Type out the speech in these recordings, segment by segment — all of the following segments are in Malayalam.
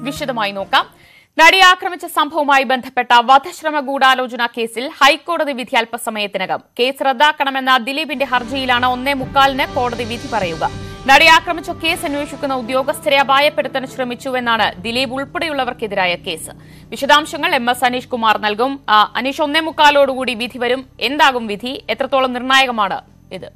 വിശദമായി നോക്കാം നടിയെ ആക്രമിച്ച സംഭവവുമായി ബന്ധപ്പെട്ട വധശ്രമ ഗൂഢാലോചന കേസിൽ ഹൈക്കോടതി വിധി അല്പസമയത്തിനകം കേസ് റദ്ദാക്കണമെന്ന ദിലീപിന്റെ ഹർജിയിലാണ് ഒന്നേ മുക്കാലിന് കോടതി വിധി പറയുക നടിയെ ആക്രമിച്ച കേസ് അന്വേഷിക്കുന്ന ഉദ്യോഗസ്ഥരെ അപായപ്പെടുത്താൻ ശ്രമിച്ചുവെന്നാണ് ദിലീപ് ഉൾപ്പെടെയുള്ളവർക്കെതിരായ കേസ് വിശദാംശങ്ങൾ എം എസ് അനീഷ് കുമാർ നൽകും ആ, അനീഷ് ഒന്നേ മുക്കാലോടുകൂടി വിധി വരും എന്താകും വിധി എത്രത്തോളം നിർണായകമാണ് ഇത്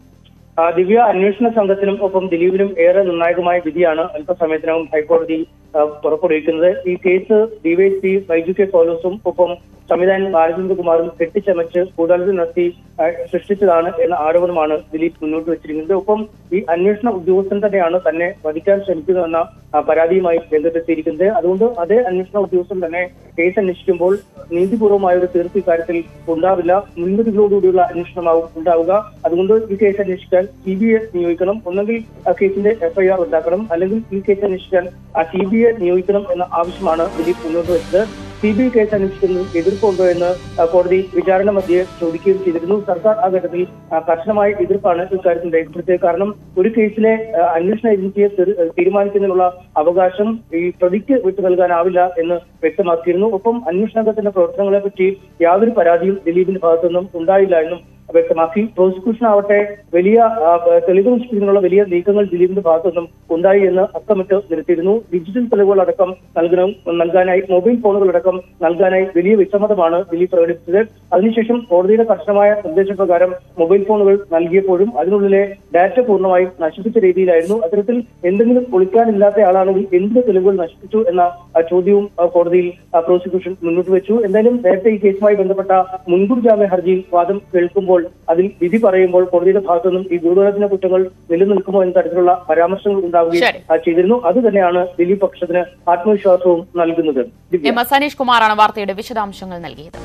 ആ, ദിവ്യ അന്വേഷണ സംഘത്തിനും ഒപ്പം ദിലീപിനും ഏറെ നിർണായകമായ വിധിയാണ് അല്പസമയത്തിനകം ഹൈക്കോടതി ആ, പുറപ്പെടുവിക്കുന്നത് ഈ കേസ് ഡിവൈഎസ്പി ബൈജു കെ പോലോസും ഒപ്പം സംവിധായകൻ ബാലചന്ദ്രകുമാറും കെട്ടിച്ചമച്ച് ഗൂഢാലോചന നടത്തി ആ, സൃഷ്ടിച്ചതാണ് എന്ന ആരോപണമാണ് ദിലീപ് മുന്നോട്ട് വെച്ചിരിക്കുന്നത് ഒപ്പം ഈ അന്വേഷണ ഉദ്യോഗസ്ഥൻ തന്നെയാണ് തന്നെ വധിക്കാൻ ശ്രമിക്കുന്നതെന്ന ആ, പരാതിയുമായി രംഗത്തെത്തിയിരിക്കുന്നത് അതുകൊണ്ട് അതേ അന്വേഷണ ഉദ്യോഗസ്ഥൻ തന്നെ കേസ് അന്വേഷിക്കുമ്പോൾ നീതിപൂർവമായ ഒരു തീർപ്പ് ഇക്കാര്യത്തിൽ ഉണ്ടാവില്ല മുൻവിധികളോടുകൂടിയുള്ള അന്വേഷണമാവും ഉണ്ടാവുക അതുകൊണ്ട് ഈ കേസ് അന്വേഷിക്കാൻ സി ബി ഐ നിയോഗിക്കണം ഒന്നെങ്കിൽ ആ കേസിന്റെ എഫ്ഐആർ ഉണ്ടാക്കണം അല്ലെങ്കിൽ ഈ കേസ് അന്വേഷിക്കാൻ ആ സി ബി ഐ നിയോഗിക്കണം എന്ന ആവശ്യമാണ് ദിലീപ് മുന്നോട്ട് വെച്ചത് സി ബി ഐ കേസ് അന്വേഷിക്കുന്നതിൽ എതിർപ്പുണ്ടോ എന്ന് ആ, കോടതി വിചാരണ മധ്യേ ചോദിക്കുകയും ചെയ്തിരുന്നു സർക്കാർ ആ ഘട്ടത്തിൽ ആ, കർശനമായ എതിർപ്പാണ് ഇക്കാര്യത്തിൽ രേഖപ്പെടുത്തിയത് കാരണം ഒരു കേസിലെ ആ, അന്വേഷണ ഏജൻസിയെ തീർ- തീരുമാനിക്കുന്നതിനുള്ള അവകാശം ഈ പ്രതിക്ക് വിട്ടു നൽകാനാവില്ല എന്ന് വ്യക്തമാക്കിയിരുന്നു ഒപ്പം അന്വേഷണ സംഘത്തിന്റെ പ്രവർത്തനങ്ങളെ പറ്റി യാതൊരു പരാതിയും ദിലീപിന്റെ ഭാഗത്തുനിന്നും ഉണ്ടായില്ല എന്നും വ്യക്തമാക്കി പ്രോസിക്യൂഷൻ ആവട്ടെ വലിയ ആ, തെളിവ് നശിപ്പിക്കുന്നതിനുള്ള വലിയ നീക്കങ്ങൾ ദിലീപിന്റെ ഭാഗത്തുനിന്നും ഉണ്ടായി എന്ന് അക്കമിട്ട് നിരത്തിയിരുന്നു ഡിജിറ്റൽ തെളിവുകൾ അടക്കം നൽകണം നൽകാനായി മൊബൈൽ ഫോണുകളടക്കം നൽകാനായി വലിയ വിസമ്മതമാണ് ദിലീപ് പ്രകടിപ്പിച്ചത് അതിനുശേഷം കോടതിയുടെ കർശനമായ നിർദ്ദേശപ്രകാരം മൊബൈൽ ഫോണുകൾ നൽകിയപ്പോഴും അതിനുള്ളിലെ ഡാറ്റ പൂർണ്ണമായും നശിപ്പിച്ച രീതിയിലായിരുന്നു അത്തരത്തിൽ എന്തെങ്കിലും ഒളിക്കാനില്ലാത്ത ആളാണെങ്കിൽ എന്ത് തെളിവുകൾ നശിപ്പിച്ചു എന്ന ആ, ചോദ്യവും ആ, കോടതിയിൽ ആ, പ്രോസിക്യൂഷൻ മുന്നോട്ട് വെച്ചു എന്തായാലും നേരത്തെ ഈ കേസുമായി ബന്ധപ്പെട്ട മുൻകൂർ ജാമ്യ ഹർജിയിൽ വാദം കേൾക്കുമ്പോൾ അതിൽ വിധി പറയുമ്പോൾ കോടതിയുടെ ഭാഗത്തു നിന്നും ഈ ഗൂഢാലോചന കുറ്റങ്ങൾ നിലനിൽക്കുമോ എന്ന തരത്തിലുള്ള പരാമർശങ്ങൾ ഉണ്ടാവുകയും ശരി. ആ, ചെയ്തിരുന്നു അത് തന്നെയാണ് ദിലീപ് പക്ഷത്തിന് ആത്മവിശ്വാസവും നൽകുന്നത് ദിവ്യ. എം എസ് അനീഷ് കുമാറാണ് വാർത്തയുടെ വിശദാംശങ്ങൾ നൽകിയത്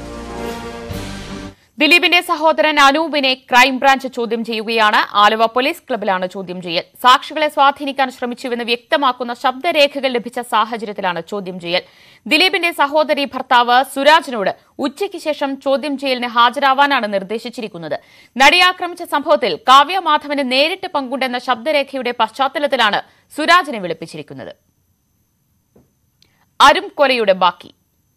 ദിലീപിന്റെ സഹോദരൻ അനൂപിനെ ക്രൈംബ്രാഞ്ച് ചോദ്യം ചെയ്യുകയാണ് ആലുവ പോലീസ് ക്ലബിലാണ് ചോദ്യം ചെയ്യൽ സാക്ഷികളെ സ്വാധീനിക്കാൻ ശ്രമിച്ചുവെന്ന് വ്യക്തമാക്കുന്ന ശബ്ദരേഖകൾ ലഭിച്ച സാഹചര്യത്തിലാണ് ചോദ്യം ചെയ്യൽ ദിലീപിന്റെ സഹോദരി ഭർത്താവ് സുരാജിനോട് ഉച്ചയ്ക്ക് ശേഷം ചോദ്യം ചെയ്യലിന് ഹാജരാവാനാണ് നിർദ്ദേശിച്ചിരിക്കുന്നത് നടിയാക്രമിച്ച സംഭവത്തിൽ കാവ്യ മാധവന് നേരിട്ട് പങ്കുണ്ടെന്ന ശബ്ദരേഖയുടെ പശ്ചാത്തലത്തിലാണ് സുരാജിനെ വിളിപ്പിച്ചിരിക്കുന്നത് അരും കൊലയുടെ ബാക്കി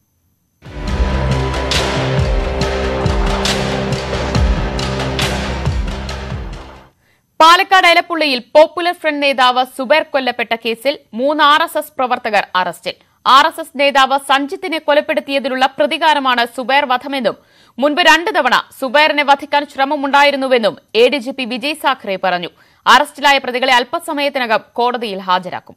പാലക്കാട് എലപ്പുള്ളിയിൽ പോപ്പുലർ ഫ്രണ്ട് നേതാവ് സുബൈർ കൊല്ലപ്പെട്ട കേസിൽ മൂന്ന് ആർ എസ് എസ് പ്രവർത്തകർ അറസ്റ്റിൽ ആർ എസ് എസ് നേതാവ് സഞ്ജിത്തിനെ കൊലപ്പെടുത്തിയതിലുള്ള പ്രതികാരമാണ് സുബൈർ വധമെന്നും മുൻപ് രണ്ടു തവണ സുബൈറിനെ വധിക്കാൻ ശ്രമമുണ്ടായിരുന്നുവെന്നും A D G P Vijay Sakhare പറഞ്ഞു അറസ്റ്റിലായ പ്രതികളെ അല്പസമയത്തിനകം കോടതിയിൽ ഹാജരാക്കും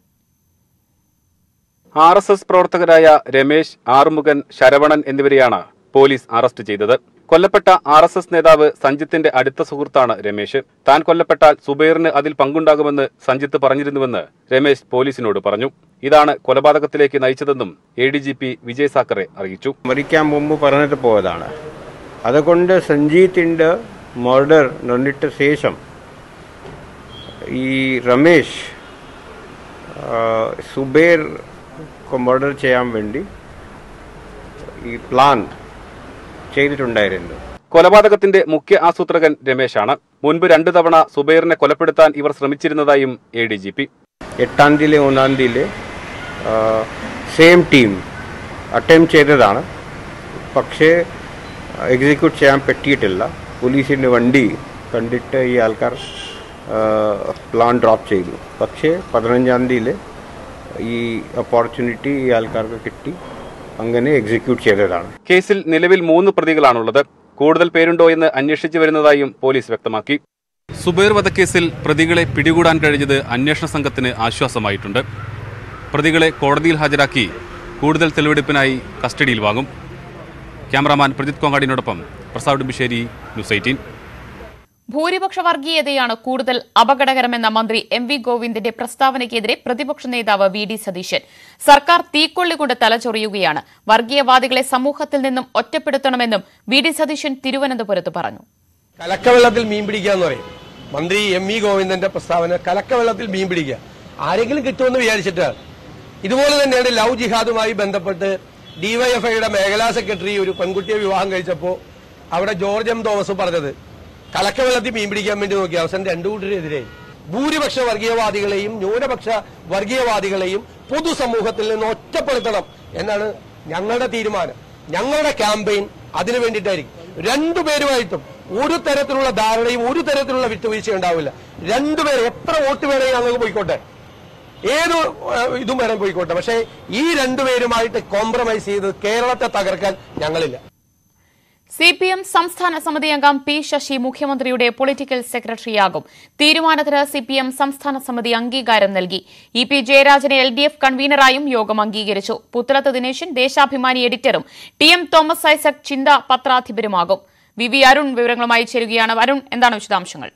ആർ എസ് എസ് പ്രവർത്തകരായ രമേശ് ആറുമുഖൻ ശരവണൻ എന്നിവരെയാണ് പോലീസ് അറസ്റ്റ് ചെയ്തത് കൊല്ലപ്പെട്ട ആർ എസ് എസ് നേതാവ് സഞ്ജിത്തിന്റെ അടുത്ത സുഹൃത്താണ് രമേശ് താൻ കൊല്ലപ്പെട്ടാൽ സുബൈറിന് അതിൽ പങ്കുണ്ടാകുമെന്ന് സഞ്ജിത്ത് പറഞ്ഞിരുന്നുവെന്ന് രമേശ് പോലീസിനോട് പറഞ്ഞു ഇതാണ് കൊലപാതകത്തിലേക്ക് നയിച്ചതെന്നും A D G P Vijay Sakhare അറിയിച്ചു മരിക്കാൻ മുമ്പ് പറഞ്ഞിട്ട് പോയതാണ് അതുകൊണ്ട് സഞ്ജീത്തിൻ്റെ മർഡർ നടന്നിട്ട ശേഷം ഈ രമേശ് ആ, സുബേർ മർഡർ ചെയ്യാൻ വേണ്ടി ഈ പ്ലാൻ ചെയ്തിട്ടുണ്ടായിരുന്നു കൊലപാതകത്തിന്റെ മുഖ്യ ആസൂത്രകൻ രമേശാണ് മുൻപ് രണ്ടു തവണ സുബൈറിനെ കൊലപ്പെടുത്താൻ ഇവർ ശ്രമിച്ചിരുന്നതായും എ ഡി ജി പി എട്ടാം തീയതി ഒന്നാം തീയതി സെയിം ടീം അറ്റംപ്റ്റ് ചെയ്തതാണ് പക്ഷേ എക്സിക്യൂട്ട് ചെയ്യാൻ പറ്റിയിട്ടില്ല പോലീസിൻ്റെ വണ്ടി കണ്ടിട്ട് ഈ ആൾക്കാർ പ്ലാൻ ഡ്രോപ്പ് ചെയ്തു പക്ഷേ പതിനഞ്ചാം തീയതി ഈ ഓപ്പർച്യൂണിറ്റി ഈ ആൾക്കാർക്ക് കിട്ടി അങ്ങനെ എക്സിക്യൂട്ട് ചെയ്തതാണ് കേസിൽ നിലവിൽ മൂന്ന് പ്രതികളാണുള്ളത് കൂടുതൽ പേരുണ്ടോ എന്ന് അന്വേഷിച്ചു വരുന്നതായും പോലീസ് വ്യക്തമാക്കി സുബൈർ വധക്കേസിൽ പ്രതികളെ പിടികൂടാൻ കഴിഞ്ഞത് അന്വേഷണ സംഘത്തിന് ആശ്വാസമായിട്ടുണ്ട് പ്രതികളെ കോടതിയിൽ ഹാജരാക്കി കൂടുതൽ തെളിവെടുപ്പിനായി കസ്റ്റഡിയിൽ വാങ്ങും ക്യാമറാമാൻ പ്രജിത് കോങ്ങാടിനോടൊപ്പം പ്രസാദ് ഉടുമ്പിശ്ശേരി ന്യൂസ് എയ്റ്റീൻ ഭൂരിപക്ഷ വർഗീയതയാണ് കൂടുതൽ അപകടകരമെന്ന മന്ത്രി എം വി ഗോവിന്ദന്റെ പ്രസ്താവനയ്ക്കെതിരെ പ്രതിപക്ഷ നേതാവ് വി ഡി സതീശൻ സർക്കാർ തീക്കൊള്ളികൊണ്ട് തലചൊറിയുകയാണ് വർഗീയവാദികളെ സമൂഹത്തിൽ നിന്നും ഒറ്റപ്പെടുത്തണമെന്നും വി ഡി സതീശൻ തിരുവനന്തപുരത്ത് പറഞ്ഞു കലക്കവെള്ളത്തിൽ മീൻ പിടിക്കുക എന്ന് പറയും മന്ത്രി എം ഇ ഗോവിന്ദന്റെ പ്രസ്താവന കലക്കവെള്ളത്തിൽ മീൻ പിടിക്കുക ആരെങ്കിലും കിട്ടുമെന്ന് വിചാരിച്ചിട്ട് ഇതുപോലെ തന്നെയാണ് ലവ് ജിഹാദുമായി ബന്ധപ്പെട്ട് ഡിവൈഎഫ്ഐയുടെ മേഖലാ സെക്രട്ടറി ഒരു പെൺകുട്ടിയെ വിവാഹം കഴിച്ചപ്പോൾ അവിടെ ജോർജ് എം തോമസ് പറഞ്ഞത് കലക്കവെള്ളത്തിൽ മീൻ പിടിക്കാൻ വേണ്ടി നോക്കി അവസാനം രണ്ടു കൂട്ടരെതിരെ ഭൂരിപക്ഷ വർഗീയവാദികളെയും ന്യൂനപക്ഷ വർഗീയവാദികളെയും പൊതുസമൂഹത്തിൽ നിന്ന് ഒറ്റപ്പെടുത്തണം എന്നാണ് ഞങ്ങളുടെ തീരുമാനം ഞങ്ങളുടെ ക്യാമ്പയിൻ അതിനു വേണ്ടിയിട്ടായിരിക്കും രണ്ടുപേരുമായിട്ടും ഒരു തരത്തിലുള്ള ധാരണയും ഒരു തരത്തിലുള്ള വിട്ടുവീഴ്ചയും ഉണ്ടാവില്ല രണ്ടുപേരും എത്ര വോട്ട് വേണമെങ്കിൽ ഞങ്ങൾക്ക് പോയിക്കോട്ടെ ഏത് ഏഹ്, ഇതും വരാൻ പോയിക്കോട്ടെ പക്ഷേ ഈ രണ്ടുപേരുമായിട്ട് കോംപ്രമൈസ് ചെയ്ത് കേരളത്തെ തകർക്കാൻ ഞങ്ങളില്ല സി പി എം സംസ്ഥാന സമിതി അംഗം പി ശശി മുഖ്യമന്ത്രിയുടെ പൊളിറ്റിക്കൽ സെക്രട്ടറിയാകും തീരുമാനത്തിന് സി പി എം സംസ്ഥാന സമിതി അംഗീകാരം നൽകി ഇ പി ജയരാജനെ എൽ ഡി എഫ് കൺവീനറായും യോഗം അംഗീകരിച്ചു പുത്തലത്ത് ദിനേശൻ ദേശാഭിമാനി എഡിറ്ററും ടി എം തോമസ് ഐസക് ചിന്ത പത്രാധിപരുമാകും വി വി അരുൺ വിവരങ്ങളുമായി ചേരുകയാണ് അരുൺ എന്താണ് വിശദാംശങ്ങൾ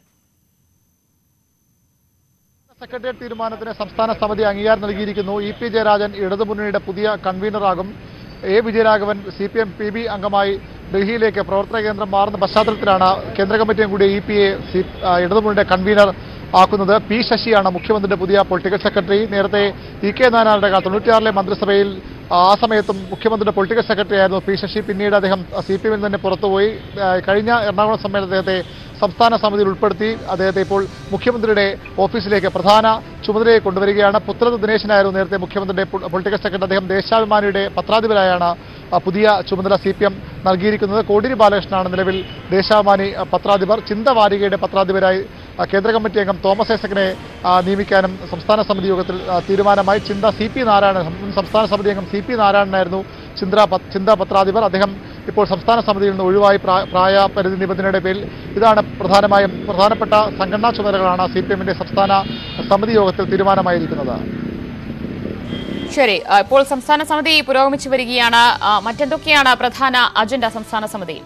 സെക്രട്ടേറിയറ്റ് തീരുമാനത്തിന് സംസ്ഥാന സമിതി അംഗീകാരം നൽകിയിരിക്കുന്നു ഇ പി ജയരാജൻ ഇടതുമുന്നണിയുടെ പുതിയ കൺവീനറാകും A Vijayaraghavan C P M P B അംഗമായി ഡൽഹിയിലേക്ക് പ്രവർത്തന കേന്ദ്രം മാറുന്ന പശ്ചാത്തലത്തിലാണ് കേന്ദ്ര കമ്മിറ്റിയും കൂടി ഇ പി എ സി ആ, ഇടതുമുന്നണിയുടെ കൺവീനർ ആക്കുന്നത് പി ശശിയാണ് മുഖ്യമന്ത്രിയുടെ പുതിയ പൊളിറ്റിക്കൽ സെക്രട്ടറി നേരത്തെ ഇ കെ നായനാരുടെ കാലത്ത് തൊണ്ണൂറ്റിയാറിലെ മന്ത്രിസഭയിൽ ആ സമയത്തും മുഖ്യമന്ത്രിയുടെ പൊളിറ്റിക്കൽ സെക്രട്ടറി ആയിരുന്നു പി ശശി പിന്നീട് അദ്ദേഹം സി പി എമ്മിൽ തന്നെ പുറത്തുപോയി ആ, കഴിഞ്ഞ എറണാകുളം സമ്മേളനത്തിൽ അദ്ദേഹത്തെ സംസ്ഥാന സമിതിയിൽ ഉൾപ്പെടുത്തി അദ്ദേഹത്തെ ഇപ്പോൾ മുഖ്യമന്ത്രിയുടെ ഓഫീസിലേക്ക് പ്രധാന ചുമതലയെ കൊണ്ടുവരികയാണ് പുത്രത് ദിനേശനായിരുന്നു നേരത്തെ മുഖ്യമന്ത്രിയുടെ പൊ- പൊളിറ്റിക്കൽ സെക്രട്ടറി അദ്ദേഹം ദേശാഭിമാനിയുടെ പത്രാധിപരായാണ് ആ, പുതിയ ചുമതല സി പി എം നൽകിയിരിക്കുന്നത് കോടിയേരി ബാലകൃഷ്ണനാണ് നിലവിൽ ദേശാഭിമാനി ആ, പത്രാധിപർ ചിന്ത വാരികയുടെ പത്രാധിപരായി ആ, കേന്ദ്ര കമ്മിറ്റി അംഗം തോമസ് ഐസക്കിനെ ആ, നിയമിക്കാനും സംസ്ഥാന സമിതി യോഗത്തിൽ ആ, തീരുമാനമായി ചിന്ത സി പി നാരായണൻ മുൻ സംസ്ഥാന സമിതി അംഗം സി പി നാരായണനായിരുന്നു ചിന്ത പ- ചിന്ത പത്രാധിപർ അദ്ദേഹം ഇപ്പോൾ സംസ്ഥാന സമിതിയിൽ നിന്ന് ഒഴിവായി പ്രാ- പ്രായപരിധി നിബന്ധനയുടെ പേരിൽ ഇതാണ് പ്രധാനമായും പ്രധാനപ്പെട്ട സംഘടനാ ചുമതലകളാണ് സി പി എമ്മിന്റെ സംസ്ഥാന സമിതി യോഗത്തിൽ തീരുമാനമായിരിക്കുന്നത് ശരി ആ, ഇപ്പോൾ സംസ്ഥാന സമിതി പുരോഗമിച്ചു വരികയാണ് ആ, മറ്റെന്തൊക്കെയാണ് പ്രധാന അജണ്ട സംസ്ഥാന സമിതിയിൽ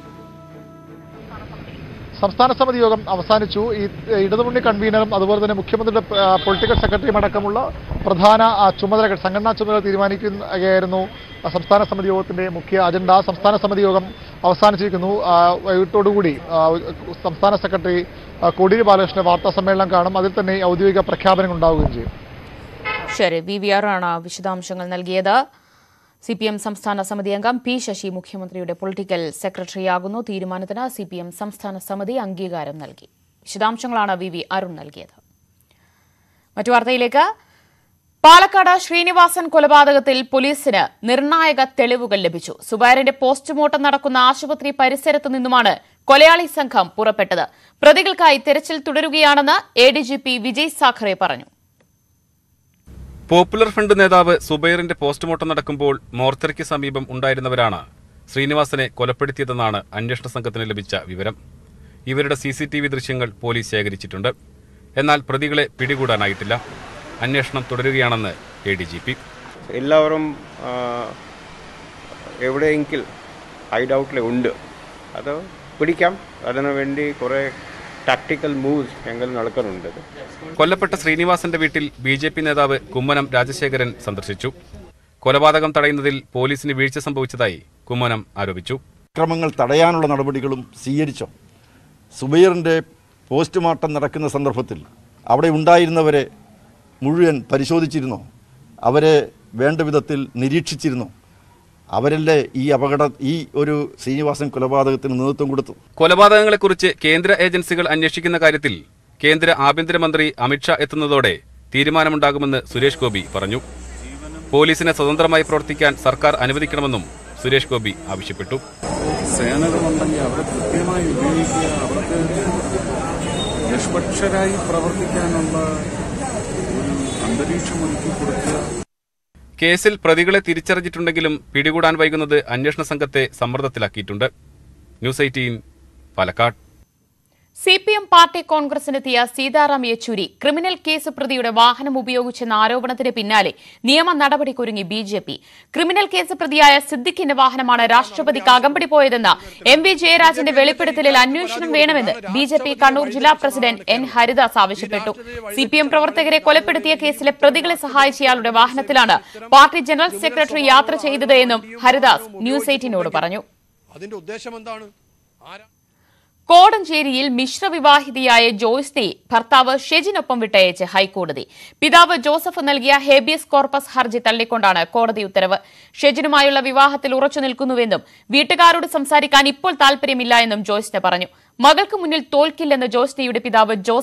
സംസ്ഥാന സമിതി യോഗം അവസാനിച്ചു ഈ ഏഹ്, ഇടതുമുന്നണി കൺവീനറും അതുപോലെ തന്നെ മുഖ്യമന്ത്രിയുടെ ആ, പൊളിറ്റിക്കൽ സെക്രട്ടറിയും അടക്കമുള്ള പ്രധാന ആ, ചുമതലകൾ സംഘടനാ ചുമതല തീരുമാനിക്കുകയായിരുന്നു ആ, സംസ്ഥാന സമിതി യോഗത്തിന്റെ മുഖ്യ അജണ്ട സംസ്ഥാന സമിതി യോഗം അവസാനിച്ചിരിക്കുന്നു ആ, വൈകിട്ടോടുകൂടി ആ, സംസ്ഥാന സെക്രട്ടറി ആ, കോടിയേരി ബാലകൃഷ്ണന്റെ വാർത്താ സമ്മേളനം കാണും അതിൽ തന്നെ ഔദ്യോഗിക പ്രഖ്യാപനങ്ങൾ ഉണ്ടാവുകയും ചെയ്യും ശരി വി വി ആർ ആണ് വിശദാംശങ്ങൾ നൽകിയത് സി പി എം സംസ്ഥാന സമിതി അംഗം പി ശശി മുഖ്യമന്ത്രിയുടെ പൊളിറ്റിക്കൽ സെക്രട്ടറിയാകുന്നു തീരുമാനത്തിന് സി പി എം സംസ്ഥാന സമിതി അംഗീകാരം നൽകി വിശദാംശങ്ങളാണ് വി വി അരുൺ നൽകിയത് മറ്റു വാർത്തയിലേക്ക് പാലക്കാട് ശ്രീനിവാസൻ കൊലപാതകത്തിൽ പോലീസിന് നിർണായക തെളിവുകൾ ലഭിച്ചു സുബൈറിന്റെ പോസ്റ്റ്മോർട്ടം നടക്കുന്ന ആശുപത്രി പരിസരത്തു നിന്നുമാണ് കൊലയാളി സംഘം പുറപ്പെട്ടത് പ്രതികൾക്കായി തെരച്ചിൽ തുടരുകയാണെന്ന് A D G P Vijay Sakhare പറഞ്ഞു പോപ്പുലർ ഫ്രണ്ട് നേതാവ് സുബൈറിന്റെ പോസ്റ്റ്മോർട്ടം നടക്കുമ്പോൾ മോർച്ചറിക്ക് സമീപം ഉണ്ടായിരുന്നവരാണ് ശ്രീനിവാസനെ കൊലപ്പെടുത്തിയതെന്നാണ് അന്വേഷണ സംഘത്തിന് ലഭിച്ച വിവരം ഇവരുടെ സി സി ടി വി ദൃശ്യങ്ങൾ പോലീസ് ശേഖരിച്ചിട്ടുണ്ട് എന്നാൽ പ്രതികളെ പിടികൂടാനായിട്ടില്ല അന്വേഷണം തുടരുകയാണെന്ന് എ ഡി ജി പി എല്ലാവരും ആ, എവിടെയെങ്കിലും ഹൈഡ് ഔട്ടിൽ ഉണ്ട് അത് പിടിക്കാം അതിനു വേണ്ടി കുറേ ടാക്ടിക്കൽ മൂവ്സ് ഞങ്ങൾ നടക്കുന്നുണ്ട് കൊല്ലപ്പെട്ട ശ്രീനിവാസന്റെ വീട്ടിൽ ബി ജെ പി നേതാവ് കുമ്മനം രാജശേഖരൻ സന്ദർശിച്ചു കൊലപാതകം തടയുന്നതിൽ പോലീസിന് വീഴ്ച സംഭവിച്ചതായി കുമ്മനം ആരോപിച്ചു അക്രമങ്ങൾ തടയാനുള്ള നടപടികളും സ്വീകരിച്ചോ സുബൈറിൻ്റെ പോസ്റ്റ്മോർട്ടം നടക്കുന്ന സന്ദർഭത്തിൽ അവിടെ ഉണ്ടായിരുന്നവരെ മുഴുവൻ പരിശോധിച്ചിരുന്നോ അവരെ വേണ്ട വിധത്തിൽ നിരീക്ഷിച്ചിരുന്നോ അവരല്ലേ ഈ അപകട ഈ ഒരു ശ്രീനിവാസൻ കൊലപാതകത്തിന് നേതൃത്വം കൊടുത്തു കൊലപാതകങ്ങളെക്കുറിച്ച് കേന്ദ്ര ഏജൻസികൾ അന്വേഷിക്കുന്ന കാര്യത്തിൽ കേന്ദ്ര ആഭ്യന്തരമന്ത്രി അമിത്ഷാ എത്തുന്നതോടെ തീരുമാനമുണ്ടാകുമെന്ന് സുരേഷ് ഗോപി പറഞ്ഞു പോലീസിനെ സ്വതന്ത്രമായി പ്രവർത്തിക്കാൻ സർക്കാർ അനുവദിക്കണമെന്നും സുരേഷ് ഗോപി ആവശ്യപ്പെട്ടു സേനകളുണ്ടെങ്കിൽ അവരെ കൃത്യമായി ഉപയോഗിക്കുക അവർക്ക് നിഷ്പക്ഷരായി പ്രവർത്തിക്കാനുള്ള ഒരു അന്തരീക്ഷം ഒരുക്കി കൊടുക്കുക കേസിൽ പ്രതികളെ തിരിച്ചറിഞ്ഞിട്ടുണ്ടെങ്കിലും പിടികൂടാൻ വൈകുന്നത് അന്വേഷണ സംഘത്തെ സമ്മർദ്ദത്തിലാക്കിയിട്ടുണ്ട് news eighteen Palakkad C P M party കോൺഗ്രസിനെത്തിയ സീതാറാം യെച്ചൂരി ക്രിമിനൽ കേസ് പ്രതിയുടെ വാഹനം ഉപയോഗിച്ചെന്ന ആരോപണത്തിന് പിന്നാലെ നിയമ നടപടിക്കൊരുങ്ങി B J P criminal case പ്രതിയായ സിദ്ദിഖിന്റെ വാഹനമാണ് രാഷ്ട്രപതിക്ക് അകമ്പടി പോയതെന്ന എം വി ജയരാജന്റെ വെളിപ്പെടുത്തലിൽ അന്വേഷണം വേണമെന്ന് ബി ജെ പി കണ്ണൂർ ജില്ലാ പ്രസിഡന്റ് എൻ ഹരിദാസ് ആവശ്യപ്പെട്ടു സി പി എം പ്രവർത്തകരെ കൊലപ്പെടുത്തിയ കേസിലെ പ്രതികളെ സഹായിച്ചയാളുടെ വാഹനത്തിലാണ് പാർട്ടി ജനറൽ സെക്രട്ടറി യാത്ര ചെയ്തത് എന്നും ഹരിദാസ് ന്യൂസ് എയ്റ്റീനോട് പറഞ്ഞു അതിന്റെ ഉദ്ദേശം എന്താണ് ആരാ കോടഞ്ചേരിയിൽ മിശ്രവിവാഹിതയായ ജോയ്സിനെ ഭർത്താവ് ഷെജിനൊപ്പം വിട്ടയച്ച് ഹൈക്കോടതി പിതാവ് ജോസഫ് നൽകിയ ഹേബിയസ് കോർപ്പസ് ഹർജി തള്ളിക്കൊണ്ടാണ് കോടതി ഉത്തരവ് ഷെജിനുമായുള്ള വിവാഹത്തിൽ ഉറച്ചു നിൽക്കുന്നുവെന്നും വീട്ടുകാരോട് സംസാരിക്കാൻ ഇപ്പോൾ താൽപര്യമില്ല എന്നും ജോയ്സിന് പറഞ്ഞു മകൾക്ക് മുന്നിൽ തോൽക്കില്ലെന്ന് ജോയ്സ്നയുടെ പിതാവ് ജോസഫ്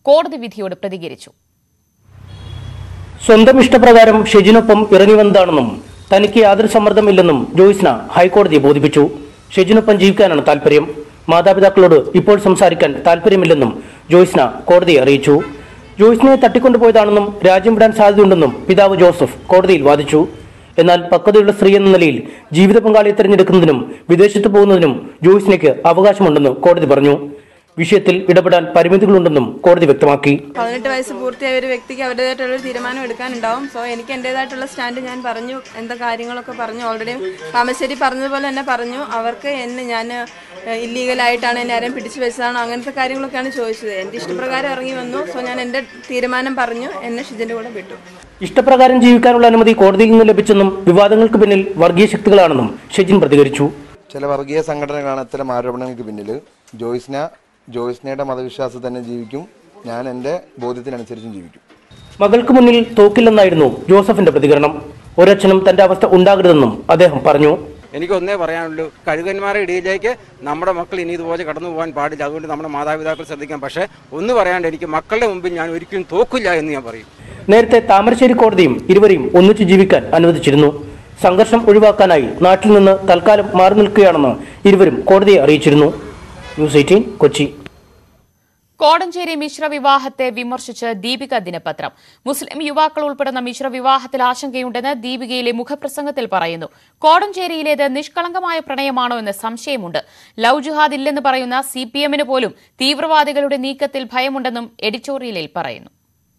കോടതി വിധിയോട് പ്രതികരിച്ചു സ്വന്തം ഇഷ്ടപ്രകാരം ഷെജിനൊപ്പം ഇറങ്ങി വന്നതാണെന്നും തനിക്ക് യാതൊരു സമ്മർദ്ദമില്ലെന്നും ജോയ്സ്ന ഹൈക്കോടതിയെ ബോധിപ്പിച്ചു ഷെജിനൊപ്പം ജീവിക്കാനാണ് താല്പര്യം മാതാപിതാക്കളോട് ഇപ്പോൾ സംസാരിക്കാൻ താല്പര്യമില്ലെന്നും ജോയ്സ്ന കോടതിയെ അറിയിച്ചു ജോയ്സ്നയെ തട്ടിക്കൊണ്ടുപോയതാണെന്നും രാജ്യം വിടാൻ സാധ്യതയുണ്ടെന്നും പിതാവ് ജോസഫ് കോടതിയിൽ വാദിച്ചു എന്നാൽ പക്വതയുള്ള സ്ത്രീ എന്ന നിലയിൽ ജീവിത പങ്കാളിയെ തിരഞ്ഞെടുക്കുന്നതിനും വിദേശത്ത് പോകുന്നതിനും ജോയ്സ്നയ്ക്ക് അവകാശമുണ്ടെന്ന് കോടതി പറഞ്ഞു വിഷയത്തിൽ ഇടപെടാൻ പരിമിതികളുണ്ടെന്നും കോടതി വ്യക്തമാക്കി പതിനെട്ട് വയസ്സ് പൂർത്തിയായ ഒരു വ്യക്തിക്ക് അവരുടേതായിട്ടുള്ള ഒരു തീരുമാനം എടുക്കാനുണ്ടാവും സോ എനിക്ക് എൻ്റെതായിട്ടുള്ള സ്റ്റാൻഡ് ഞാൻ പറഞ്ഞു എന്താ കാര്യങ്ങളൊക്കെ പറഞ്ഞു ഓൾറെഡി കാമശ്ശേരി പറഞ്ഞതുപോലെ തന്നെ പറഞ്ഞു അവർക്ക് എന്നെ ഞാൻ ഇല്ലീഗലായിട്ടാണ് എന്നെ ആരെയും പിടിച്ചു വെച്ചതാണോ അങ്ങനത്തെ കാര്യങ്ങളൊക്കെയാണ് ചോദിച്ചത് എൻ്റെ ഇഷ്ടപ്രകാരം ഇറങ്ങി വന്നു സോ ഞാൻ എൻ്റെ തീരുമാനം പറഞ്ഞു എന്നെ ഷിജൻ്റെ കൂടെ വിട്ടു ഇഷ്ടപ്രകാരം ജീവിക്കാനുള്ള അനുമതി കോടതിയിൽ നിന്ന് ലഭിച്ചെന്നും വിവാദങ്ങൾക്ക് പിന്നിൽ വർഗീയ ശക്തികളാണെന്നും ഷെജിൻ പ്രതികരിച്ചു ചില വർഗീയ സംഘടനകളാണ് ഇത്തരം ആരോപണങ്ങൾക്ക് പിന്നിൽ ജോയ്സ്ന ജോയ്സ്നയുടെ മതവിശ്വാസം തന്നെ ജീവിക്കും ഞാൻ എൻ്റെ ബോധ്യത്തിനനുസരിച്ചും ജീവിക്കും മകൾക്ക് മുന്നിൽ തോക്കില്ലെന്നായിരുന്നു ജോസഫിന്റെ പ്രതികരണം ഒരച്ഛനും തന്റെ അവസ്ഥ ഉണ്ടാകരുതെന്നും അദ്ദേഹം പറഞ്ഞു എനിക്ക് ഒന്നേ പറയാനുള്ളൂ കഴുകന്മാരുടെ ഇടയിലേക്ക് നമ്മുടെ മക്കൾ ഇനി ഇതുപോലെ കടന്നു പോകാൻ പാടില്ല അതുകൊണ്ട് നമ്മുടെ മാതാപിതാക്കൾ ശ്രദ്ധിക്കാം പക്ഷേ ഒന്ന് പറയാണ്ട് എനിക്ക് മക്കളുടെ മുമ്പിൽ ഞാൻ ഒരിക്കലും തോക്കില്ല എന്ന് ഞാൻ പറയും നേരത്തെ താമരശ്ശേരി കോടതിയും ഇരുവരെയും ഒന്നിച്ചു ജീവിക്കാൻ അനുവദിച്ചിരുന്നു സംഘർഷം ഒഴിവാക്കാനായി നാട്ടിൽ നിന്ന് തൽക്കാലം മാറി നിൽക്കുകയാണെന്ന് ഇരുവരും കോടതിയെ അറിയിച്ചിരുന്നു ന്യൂസ് എയ്റ്റീൻ കൊച്ചി കോടഞ്ചേരി മിശ്ര വിവാഹത്തെ വിമർശിച്ച് ദീപിക ദിനപത്രം മുസ്ലിം യുവാക്കൾ ഉൾപ്പെടുന്ന മിശ്ര വിവാഹത്തിൽ ആശങ്കയുണ്ടെന്ന് ദീപികയിലെ മുഖപ്രസംഗത്തിൽ പറയുന്നു കോടഞ്ചേരിയിലേത് നിഷ്കളങ്കമായ പ്രണയമാണോ എന്ന് സംശയമുണ്ട് ലവ് ജിഹാദ് ഇല്ലെന്ന് പറയുന്ന സി പി എമ്മിന് പോലും തീവ്രവാദികളുടെ നീക്കത്തിൽ ഭയമുണ്ടെന്നും എഡിറ്റോറിയലിൽ പറയുന്നു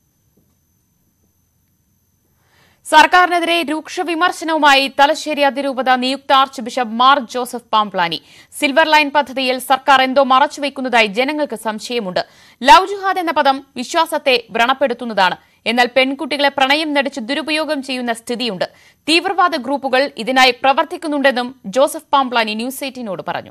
സർക്കാരിനെതിരെ രൂക്ഷ വിമർശനവുമായി തലശ്ശേരി അതിരൂപത നിയുക്ത archbishop Mar Joseph Pamplany silver line പദ്ധതിയിൽ സർക്കാർ എന്തോ മറച്ചുവെക്കുന്നതായി ജനങ്ങൾക്ക് സംശയമുണ്ട് ലവ് ജുഹാദ് എന്ന പദം വിശ്വാസത്തെ വ്രണപ്പെടുത്തുന്നതാണ് എന്നാൽ പെൺകുട്ടികളെ പ്രണയം നടിച്ച് ദുരുപയോഗം ചെയ്യുന്ന സ്ഥിതിയുണ്ട് തീവ്രവാദ ഗ്രൂപ്പുകൾ ഇതിനായി പ്രവർത്തിക്കുന്നുണ്ടെന്നും ജോസഫ് പാംപ്ലാനി ന്യൂസ് എയ്റ്റീനോട് പറഞ്ഞു